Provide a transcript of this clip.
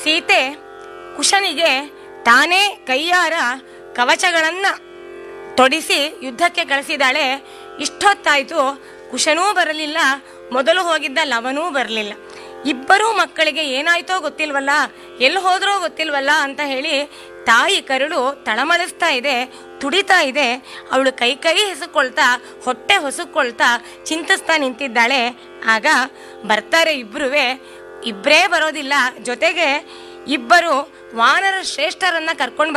ಸೀತೆ ಕುಶನಿಗೆ ತಾನೇ ಕೈಯಾರ ಕವಚಗಳನ್ನ ತೊಡಿಸಿ ಯುದ್ಧಕ್ಕೆ ಕಳಿಸಿದಾಳೆ ಇಷ್ಟೊತ್ತಾಯ್ತು ಕುಶನೂ ಬರಲಿಲ್ಲ ಮೊದಲು ಹೋಗಿದ್ದ ಲವನೂ ಬರಲಿಲ್ಲ ಇಬ್ಬರೂ ಮಕ್ಕಳಿಗೆ ಏನಾಯ್ತೋ ಗೊತ್ತಿಲ್ವಲ್ಲ ಎಲ್ಲಿ ಹೋದ್ರೋ ಗೊತ್ತಿಲ್ವಲ್ಲ ಅಂತ ಹೇಳಿ ತಾಯಿ ಕರುಳು ತಳಮಳಿಸ್ತಾ ಇದೆ ತುಡಿತಾ ಇದೆ ಅವಳು ಕೈ ಕೈ ಹೆಸುಕೊಳ್ತಾ ಹೊಟ್ಟೆ ಹೊಸುಕೊಳ್ತಾ ಚಿಂತಿಸ್ತಾ ನಿಂತಿದ್ದಾಳೆ ಆಗ ಬರ್ತಾರೆ ಇಬ್ರುವೆ ಇಬ್ಬರೇ ಬರೋದಿಲ್ಲ ಜೊತೆಗೆ ಇಬ್ಬರು ವಾನರ ಶ್ರೇಷ್ಠರನ್ನ ಕರ್ಕೊಂಡು